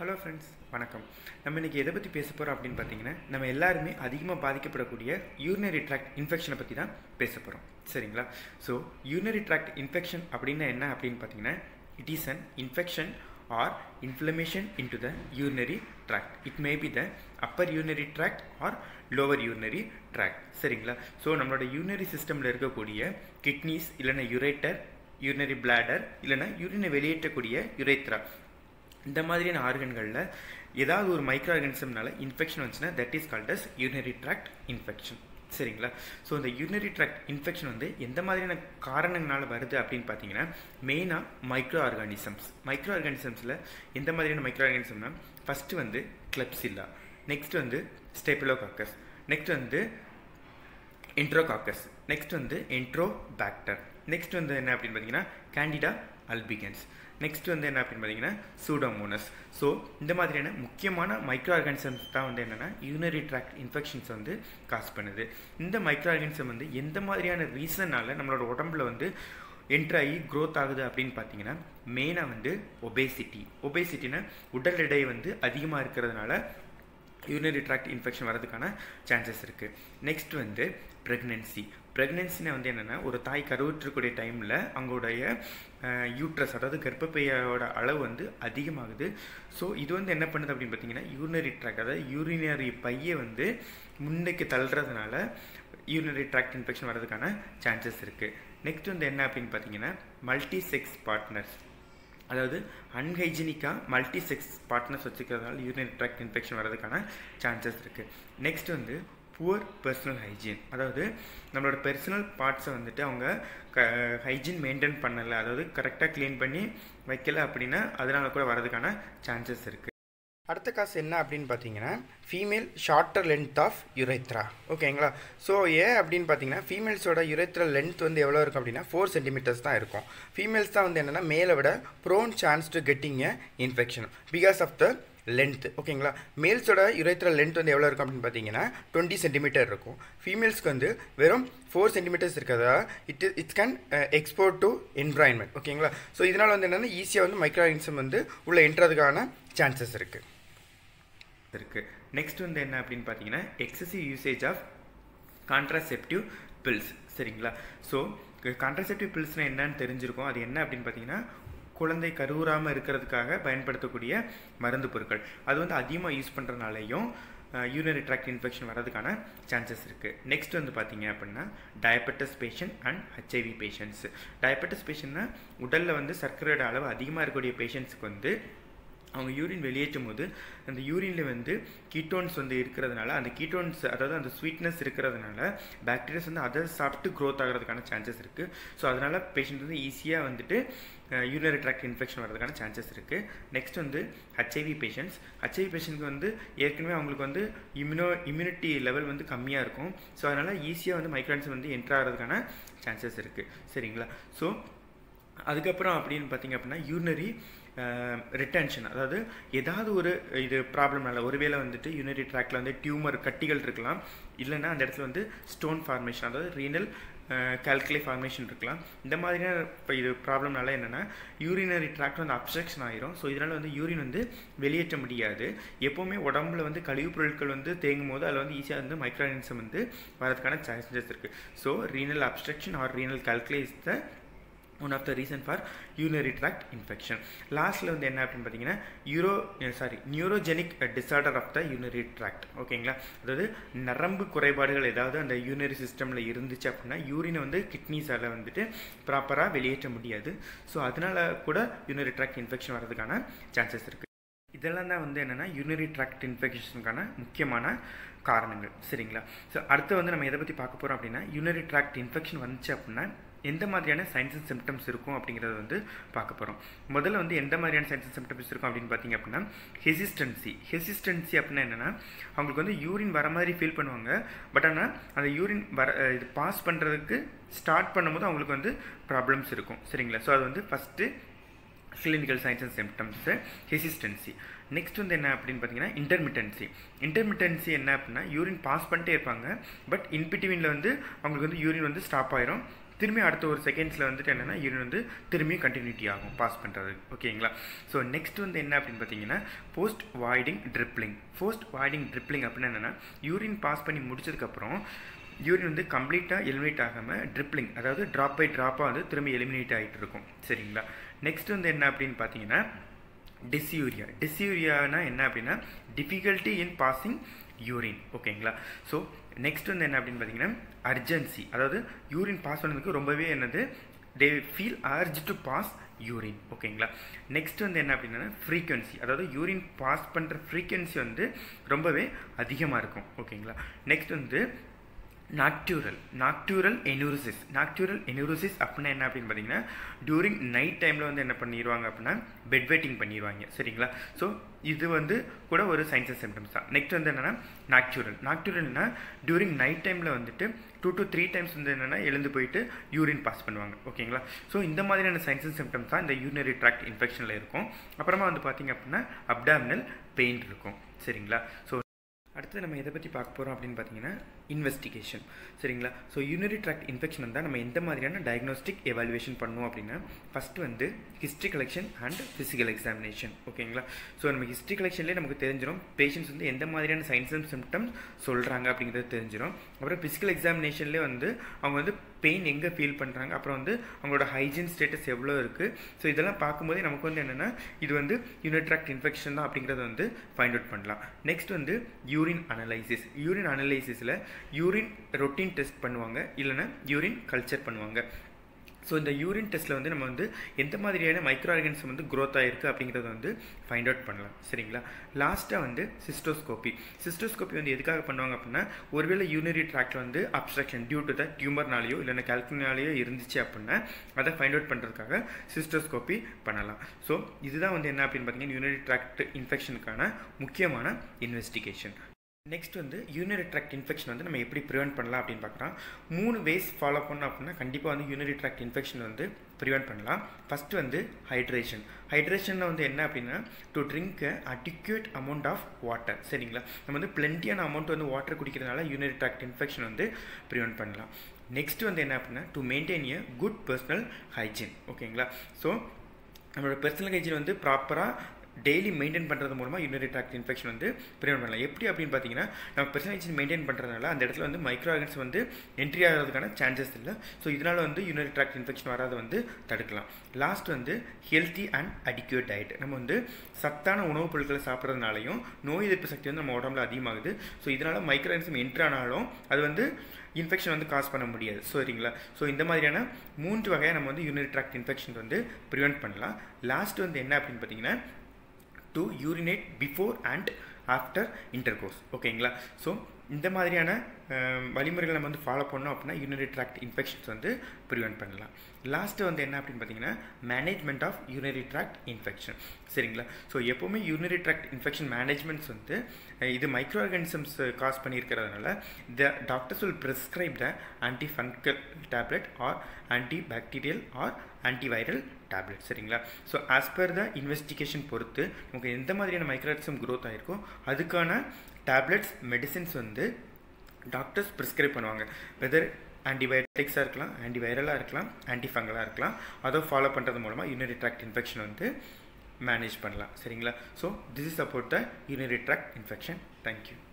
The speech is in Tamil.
ஹலோ ஃப்ரெண்ட்ஸ் வணக்கம் நம்ம இன்றைக்கி எதை பற்றி பேச போகிறோம் அப்படின்னு பார்த்தீங்கன்னா நம்ம எல்லாருமே அதிகமாக பாதிக்கப்படக்கூடிய யூரினரி ட்ராக்ட் இன்ஃபெக்ஷனை பற்றி தான் பேச போகிறோம் சரிங்களா ஸோ யூரினரி ட்ராக்ட் இன்ஃபெக்ஷன் அப்படின்னா என்ன அப்படின்னு பார்த்தீங்கன்னா it is an infection or inflammation into the urinary tract it may be the upper urinary tract or lower urinary tract சரிங்களா ஸோ நம்மளோட யூரினரி சிஸ்டமில் இருக்கக்கூடிய கிட்னிஸ் இல்லைன்னா யுரேட்டர் யூரினரி பிளாடர் இல்லைன்னா யூரினை வெளியேற்றக்கூடிய யுரேத்ரா இந்த மாதிரியான ஆர்கன்களில் ஏதாவது ஒரு மைக்ரோ ஆர்கனிசம்னால இன்ஃபெக்ஷன் வந்துச்சுன்னா that is called as urinary tract infection சரிங்களா ஸோ இந்த யூரினரி ட்ராக்ட் இன்ஃபெக்ஷன் வந்து எந்த மாதிரியான காரணங்களால வருது அப்படின்னு பார்த்தீங்கன்னா மெயினாக மைக்ரோ ஆர்கானிசம்ஸ் மைக்ரோ ஆர்கானிசம்ஸில் எந்த மாதிரியான மைக்ரோ ஆர்கானிசம்னா ஃபஸ்ட்டு வந்து கிளப்சில்லா நெக்ஸ்ட் வந்து ஸ்டேபிலோகாக்கஸ் நெக்ஸ்ட் வந்து என்ட்ரோகாக்கஸ் நெக்ஸ்ட் வந்து என்ட்ரோபாக்டர் நெக்ஸ்ட் வந்து என்ன அப்படின்னு பார்த்தீங்கன்னா கேண்டிடா அல்பிகன்ஸ் நெக்ஸ்ட் வந்து என்ன அப்படின்னு பார்த்தீங்கன்னா சூடோமோனஸ் ஸோ இந்த மாதிரியான முக்கியமான மைக்ரோ ஆர்கானிசம்ஸ் தான் வந்து என்னென்னா யூனரி ட்ராக்ட் இன்ஃபெக்ஷன்ஸ் வந்து காஸ் பண்ணுது இந்த மைக்ரோ ஆர்கானிசம் வந்து எந்த மாதிரியான ரீசனால் நம்மளோட உடம்புல வந்து என்ட்ராகி க்ரோத் ஆகுது அப்படின்னு பார்த்தீங்கன்னா மெயினாக வந்து ஒபேசிட்டி ஒபேசிட்டினா உடல் எடை வந்து அதிகமாக இருக்கிறதுனால யூரினரி ட்ராக்ட் இன்ஃபெக்ஷன் வரதுக்கான சான்சஸ் இருக்குது நெக்ஸ்ட் வந்து ப்ரெக்னென்சி ப்ரெக்னென்சினா வந்து என்னென்னா ஒரு தாய் கருவுற்றக்கூடிய டைமில் அவங்களுடைய யூட்ரஸ் அதாவது கர்ப்பப்பையோட அளவு வந்து அதிகமாகுது ஸோ இது வந்து என்ன பண்ணுது அப்படின்னு பார்த்தீங்கன்னா யூரினரி ட்ராக் அதாவது யூரினரி பையை வந்து முன்னைக்கு தள்ளுறதுனால யூரினரி ட்ராக்ட் இன்ஃபெக்ஷன் வரதுக்கான சான்சஸ் இருக்குது நெக்ஸ்ட் வந்து என்ன அப்படின்னு பார்த்தீங்கன்னா மல்டி செக்ஸ் பார்ட்னர்ஸ் அதாவது அன்ஹைஜீனிக்காக மல்டி செக்ஸ் பார்ட்னர்ஸ் வச்சுக்கிறதுனால யூரினரி ட்ராக்ட் இன்ஃபெக்ஷன் வரதுக்கான சான்சஸ் இருக்குது நெக்ஸ்ட் வந்து புவர் பர்சனல் ஹைஜீன் அதாவது நம்மளோட பர்சனல் பார்ட்ஸை வந்துட்டு அவங்க க ஹைஜீன் மெயின்டைன் பண்ணலை அதாவது கரெக்டாக க்ளீன் பண்ணி வைக்கல அப்படின்னா அதனால கூட வரதுக்கான சான்சஸ் இருக்குது அடுத்த காசு என்ன அப்படின்னு பார்த்தீங்கன்னா female shorter length of urethra ஓகேங்களா ஸோ ஏன் அப்படின்னு பார்த்தீங்கன்னா ஃபீமேல்ஸோட யுரேத்ரா லென்த் வந்து எவ்வளோ இருக்கும் அப்படின்னா ஃபோர் சென்டிமீட்டர்ஸ் தான் இருக்கும் ஃபீமேல்ஸ் தான் வந்து என்னென்னா மேலே விட prone chance to getting a infection because of the length ஓகேங்களா மேல்ஸோட யுரேத்ரா லென்த் வந்து எவ்வளோ இருக்கும் அப்படின்னு பார்த்தீங்கன்னா டுவெண்ட்டி சென்டிமீட்டர் இருக்கும் ஃபீமேல்ஸ்க்கு வந்து வெறும் ஃபோர் சென்டிமீட்டர்ஸ் இருக்கிறதா it it's can export to environment ஓகேங்களா ஸோ இதனால் வந்து என்னென்னா ஈஸியாக வந்து மைக்ரோ ஆர்கனிசம் வந்து உள்ளே என்ட்றதுக்கான சான்சஸ் இருக்குது இருக்குது நெக்ஸ்ட் வந்து என்ன அப்படின்னு பார்த்தீங்கன்னா excessive usage of contraceptive pills சரிங்களா ஸோ கான்ட்ராசெப்டிவ் பில்ஸ்னால் என்னன்னு தெரிஞ்சிருக்கும் அது என்ன அப்படின்னு பார்த்தீங்கன்னா குழந்தை கருவுறாமல் இருக்கிறதுக்காக பயன்படுத்தக்கூடிய மருந்து பொருட்கள் அது வந்து அதிகமாக யூஸ் பண்ணுறதுனாலையும் யூரினரி ட்ராக்ட் இன்ஃபெக்ஷன் வரதுக்கான சான்சஸ் இருக்குது நெக்ஸ்ட் வந்து பார்த்தீங்க அப்படின்னா diabetes patient and HIV patients diabetes பேஷண்ட்னா உடலில் வந்து சர்க்கரையோட அளவு அதிகமாக இருக்கக்கூடிய பேஷண்ட்ஸுக்கு வந்து அவங்க யூரின் வெளியேற்றும் போது அந்த யூரினில் வந்து கீட்டோன்ஸ் வந்து இருக்கிறதுனால அந்த கீட்டோன்ஸ் அதாவது அந்த ஸ்வீட்னஸ் இருக்கிறதுனால பாக்டீரியாஸ் வந்து அதை சாப்பிட்டு க்ரோத் ஆகிறதுக்கான சான்சஸ் இருக்குது ஸோ அதனால் பேஷண்ட் வந்து ஈஸியாக வந்துட்டு யூரினரி ட்ராக்ட் இன்ஃபெக்ஷன் வரதுக்கான சான்சஸ் இருக்குது நெக்ஸ்ட் வந்து ஹெச்ஐவி பேஷண்ட்ஸ் ஹெச்ஐவி பேஷண்ட்க்கு வந்து ஏற்கனவே அவங்களுக்கு வந்து இம்யூனோ இம்யூனிட்டி லெவல் வந்து கம்மியாக இருக்கும் ஸோ அதனால் ஈஸியாக வந்து மைக்ரான்ஸ் வந்து என்ட்ரு ஆகிறதுக்கான சான்சஸ் இருக்குது சரிங்களா ஸோ அதுக்கப்புறம் அப்படின்னு பார்த்தீங்க அப்படின்னா யூரினரி ரிட்டன்ஷன் அதாவது ஏதாவது ஒரு இது ப்ராப்ளம்னால ஒருவேளை வந்துட்டு யூனரி ட்ராக்ல வந்து டியூமர் கட்டிகள் இருக்கலாம் இல்லைன்னா அந்த இடத்துல வந்து ஸ்டோன் ஃபார்மேஷன் அதாவது ரீனல் கால்குலே ஃபார்மேஷன் இருக்கலாம் இந்த மாதிரியான இப்போ இது ப்ராப்ளம்னால என்னென்னா யூரினரி ட்ராக்ட் வந்து அப்ஸ்ட்ரக்ஷன் ஆயிரும் ஸோ இதனால் வந்து யூரின் வந்து வெளியேற்ற முடியாது எப்போவுமே உடம்புல வந்து கழிவுப் பொருட்கள் வந்து தேங்கும் போது அதில் வந்து ஈஸியாக வந்து மைக்ரோனிசம் வந்து வரதுக்கான சான்சஸ் இருக்குது so renal obstruction or renal calculi is the one of the reason for urinary tract infection லாஸ்ட்டில் வந்து என்ன அப்படின்னு பார்த்தீங்கன்னா uro sorry neurogenic disorder of the urinary tract ஓகேங்களா அதாவது நரம்பு குறைபாடுகள் ஏதாவது அந்த யூனரி சிஸ்டமில் இருந்துச்சு அப்படின்னா யூரினை வந்து கிட்னிஸால் வந்துட்டு ப்ராப்பராக வெளியேற்ற முடியாது ஸோ அதனால கூட யூனரி ட்ராக்ட் இன்ஃபெக்ஷன் வரதுக்கான சான்சஸ் இருக்குது இதெல்லாம் தான் வந்து என்னென்னா யூனரி ட்ராக்ட் இன்ஃபெக்ஷனுக்கான முக்கியமான காரணங்கள் சரிங்களா ஸோ அடுத்து வந்து நம்ம எதை பற்றி பார்க்க போகிறோம் அப்படின்னா யூனரி ட்ராக்ட் இன்ஃபெக்ஷன் வந்துச்சு அப்படின்னா எந்த மாதிரியான சைன்ஸ் அண்ட் சிம்டம்ஸ் இருக்கும் அப்படிங்கிறத வந்து பார்க்க போகிறோம் முதல்ல வந்து எந்த மாதிரியான சைன்ஸ் அண்ட் சிம்டம்ஸ் இருக்கும் அப்படின்னு பார்த்தீங்க அப்படின்னா ஹெசிஸ்டன்சி ஹெசிஸ்டன்சி அப்படின்னா என்னென்னா அவங்களுக்கு வந்து யூரின் வர மாதிரி ஃபீல் பண்ணுவாங்க பட் ஆனால் அந்த யூரின் வர இது பாஸ் பண்ணுறதுக்கு ஸ்டார்ட் பண்ணும்போது அவங்களுக்கு வந்து ப்ராப்ளம்ஸ் இருக்கும் சரிங்களா ஸோ அது வந்து first clinical signs and symptoms hesitancy next வந்து என்ன அப்படின்னு பார்த்தீங்கன்னா இன்டர்மிட்டன்சி இன்டர்மிட்டன்சி என்ன அப்படின்னா யூரின் பாஸ் பண்ணிட்டே இருப்பாங்க பட் இன்பிட்வீனில் வந்து அவங்களுக்கு வந்து யூரின் வந்து ஸ்டாப் ஆயிரும் திரும்பி அடுத்த ஒரு செகண்ட்ஸில் வந்துட்டு என்னென்னா யூரின் வந்து திரும்பியும் கண்டினியூட்டி ஆகும் பாஸ் பண்ணுறது ஓகேங்களா ஸோ நெக்ஸ்ட் வந்து என்ன அப்படின்னு பார்த்தீங்கன்னா post voiding dribbling post voiding dribbling அப்படின்னு என்னென்னா யூரின் பாஸ் பண்ணி முடிச்சதுக்கப்புறம் யூரின் வந்து கம்ப்ளீட்டாக எலிமினேட் ஆகாமல் ட்ரிப்ளிங் அதாவது ட்ராப் பை ட்ராப்பாக வந்து திரும்பி எலிமினேட் ஆகிட்டு இருக்கும் சரிங்களா நெக்ஸ்ட் வந்து என்ன அப்படின்னு பார்த்தீங்கன்னா டிஸ்யூரியா டிஸ்யூரியானா என்ன அப்படின்னா டிஃபிகல்ட்டி இன் பாசிங் யூரின் ஓகேங்களா ஸோ நெக்ஸ்ட் வந்து என்ன அப்படின்னு பார்த்தீங்கன்னா அர்ஜென்சி அதாவது யூரின் பாஸ் பண்ணதுக்கு ரொம்பவே என்னது they feel urge to pass urine ஓகேங்களா நெக்ஸ்ட் வந்து என்ன அப்படின்னா ஃப்ரீக்வன்சி அதாவது யூரின் பாஸ் பண்ணுற ஃப்ரீக்வன்சி வந்து ரொம்பவே அதிகமாக இருக்கும் ஓகேங்களா நெக்ஸ்ட் வந்து நாக்டூரல் நாக்டூரல் எனூரிசிஸ் நாக்டூரல் எனூரிசிஸ் அப்படின்னா என்ன அப்படின்னு பார்த்தீங்கன்னா டியூரிங் நைட் டைமில் வந்து என்ன பண்ணிடுவாங்க அப்படின்னா பெட் வெயிட்டிங் பண்ணிடுவாங்க சரிங்களா ஸோ இது வந்து கூட ஒரு சயின்ஸ் அண்ட் சிம்டம்ஸ் தான் நெக்ஸ்ட் வந்து என்னென்னா நாக்டூரல் நாக்டூரல்னா டியூரிங் நைட் டைமில் வந்துட்டு டூ டு த்ரீ டைம்ஸ் வந்து என்னென்னா எழுந்து போயிட்டு யூரின் பாஸ் பண்ணுவாங்க ஓகேங்களா ஸோ இந்த மாதிரியான சயின்ஸ் அண்ட் சிம்டம்ஸ் தான் இந்த யூரினரி ட்ராக்ட் இன்ஃபெக்ஷனில் இருக்கும் அப்புறமா வந்து பார்த்திங்க அப்படின்னா அப்டாமினல் பெயின் இருக்கும் சரிங்களா ஸோ அடுத்து நம்ம எதை பற்றி பார்க்க போகிறோம் அப்படின்னு பார்த்தீங்கன்னா இன்வெஸ்டிகேஷன் சரிங்களா ஸோ யூனரி ட்ராக்ட் இன்ஃபெக்ஷன் வந்தால் நம்ம எந்த மாதிரியான டயக்னோஸ்டிக் எவாலுவேஷன் பண்ணுவோம் அப்படின்னா ஃபஸ்ட்டு வந்து history collection and physical examination ஓகேங்களா ஸோ நம்ம ஹிஸ்ட்ரி கலெக்ஷன்லேயே நமக்கு தெரிஞ்சிடும் பேஷண்ட்ஸ் வந்து எந்த மாதிரியான சைன்ஸ் அண்ட் சிம்டம்ஸ் சொல்கிறாங்க அப்படிங்கிறது தெரிஞ்சிடும் அப்புறம் ஃபிசிக்கல் எக்ஸாமினேஷன்லேயே வந்து அவங்க வந்து பெயின் எங்கே ஃபீல் பண்ணுறாங்க அப்புறம் வந்து அவங்களோட ஹைஜீன் ஸ்டேட்டஸ் எவ்வளோ இருக்குது ஸோ இதெல்லாம் பார்க்கும்போதே நமக்கு வந்து என்னென்னா இது வந்து யூனிட்ராக்ட் இன்ஃபெக்ஷன் தான் அப்படிங்கிறத வந்து ஃபைண்ட் அவுட் பண்ணலாம் நெக்ஸ்ட் வந்து யூரின் அனலைசிஸ் யூரின் அனலைசிஸில் யூரின் ரொட்டீன் டெஸ்ட் பண்ணுவாங்க இல்லைன்னா யூரின் கல்ச்சர் பண்ணுவாங்க ஸோ இந்த யூரின் டெஸ்ட்டில் வந்து நம்ம வந்து எந்த மாதிரியான மைக்ரோ ஆர்கன்ஸ் வந்து க்ரோத் ஆகிருக்கு அப்படிங்கிறத வந்து ஃபைண்ட் அவுட் பண்ணலாம் சரிங்களா லாஸ்ட்டாக வந்து சிஸ்டோஸ்கோப்பி சிஸ்டோஸ்கோப்பி வந்து எதுக்காக பண்ணுவாங்க அப்படின்னா ஒருவேளை யூனரி ட்ராக்டில் வந்து அப்ஸ்ட்ரக்ஷன் டியூ டு த டியூமர்னாலேயோ இல்லைன்னா கேல்குனாலேயோ இருந்துச்சு அப்படின்னா அதை ஃபைண்ட் அவுட் பண்ணுறதுக்காக சிஸ்டோஸ்கோப்பி பண்ணலாம் ஸோ இதுதான் வந்து என்ன அப்படின்னு பார்த்தீங்கன்னா யூனரி ட்ராக்ட் இன்ஃபெக்ஷனுக்கான முக்கியமான இன்வெஸ்டிகேஷன் நெக்ஸ்ட் வந்து யூனரி ட்ராக்ட் இன்ஃபெக்ஷன் வந்து நம்ம எப்படி ப்ரிவெண்ட் பண்ணலாம் அப்படின்னு பார்க்குறோம் மூணு வேஸ் ஃபாலோ பண்ணோம் அப்படின்னா கண்டிப்பாக வந்து யூனரி ட்ராக்ட் இன்ஃபெக்ஷன் வந்து ப்ரிவெண்ட் பண்ணலாம் ஃபஸ்ட்டு வந்து ஹைட்ரேஷன் ஹைட்ரேஷனில் வந்து என்ன அப்படின்னா to drink adequate amount of water சரிங்களா நம்ம வந்து பிளென்ட்டியான அமௌண்ட் வந்து வாட்டர் குடிக்கிறதுனால யூனரி ட்ராக்ட் இன்ஃபெக்ஷன் வந்து ப்ரிவெண்ட் பண்ணலாம் நெக்ஸ்ட் வந்து என்ன அப்படின்னா to maintain a good personal hygiene ஓகேங்களா ஸோ நம்மளோட பர்சனல் ஹைஜீன் வந்து ப்ராப்பராக டெய்லி மெயின்டைன் பண்ணுறது மூலமாக யூனரி ட்ராக்ட் இன்ஃபெக்ஷன் வந்து ப்ரிவென்ட் பண்ணலாம் எப்படி அப்படின்னு பார்த்தீங்கன்னா நம்ம பெர்சனேஜ் மெயின்டைன் பண்ணுறதுனால அந்த இடத்துல வந்து மைக்ரோ ஆர்கன்ஸ் வந்து என்ட்ரி ஆகிறதுக்கான சான்சஸ் இல்லை ஸோ இதனால் வந்து யூனரி ட்ராக்ட் இன்ஃபெக்ஷன் வராத வந்து தடுக்கலாம் லாஸ்ட் வந்து ஹெல்த்தி அண்ட் அடிக்யூட் டயட் நம்ம வந்து சத்தான உணவுப் பொருட்களை சாப்பிட்றதுனாலையும் நோய் எதிர்ப்பு சக்தி வந்து நம்ம உடம்புல அதிகமாகுது ஸோ இதனால் மைக்ரோ ஆர்கன்ஸ் என்ட்ரி ஆனாலும் அது வந்து இன்ஃபெக்ஷன் வந்து காஸ் பண்ண முடியாது சரிங்களா ஸோ இந்த மாதிரியான மூன்று வகையாக நம்ம வந்து யூனரி ட்ராக்ட் இன்ஃபெக்ஷன் வந்து ப்ரிவெண்ட் பண்ணலாம் லாஸ்ட் வந்து என்ன அப்படின்னு பார்த்தீங்கன்னா to urinate before and after intercourse ஓகேங்களா ஸோ இந்த மாதிரியான வழிமுறைகளை நம்ம வந்து ஃபாலோ பண்ணோம் அப்படின்னா யூரினரி ட்ராக்ட் இன்ஃபெக்ஷன்ஸ் வந்து ப்ரிவெண்ட் பண்ணலாம் லாஸ்ட்டு வந்து என்ன அப்படின்னு பார்த்தீங்கன்னா management of urinary tract infection சரிங்களா ஸோ எப்போவுமே யூரினரி ட்ராக்ட் இன்ஃபெக்ஷன் மேனேஜ்மெண்ட்ஸ் வந்து இது மைக்ரோ ஆர்கானிசம்ஸ் காஸ் பண்ணியிருக்கிறதுனால the doctors will prescribe the anti fungal tablet or anti bacterial or antiviral tablet சரிங்களா so as per the investigation பொறுத்து நமக்கு எந்த மாதிரியான மைக்ரோஆர்கனிசம் க்ரோத் ஆகிருக்கோ அதுக்கான டேப்லெட்ஸ் மெடிசின்ஸ் வந்து டாக்டர்ஸ் ப்ரிஸ்கிரைப் பண்ணுவாங்க வெதர் ஆன்டிபயோட்டிக்ஸாக இருக்கலாம் ஆன்டிவைரலாக இருக்கலாம் ஆன்டிஃபங்கலாக இருக்கலாம் அதை ஃபாலோ பண்ணுறது மூலமாக யூனரி ட்ராக்ட் இன்ஃபெக்ஷன் வந்து மேனேஜ் பண்ணலாம் சரிங்களா so this is about the urinary tract infection thank you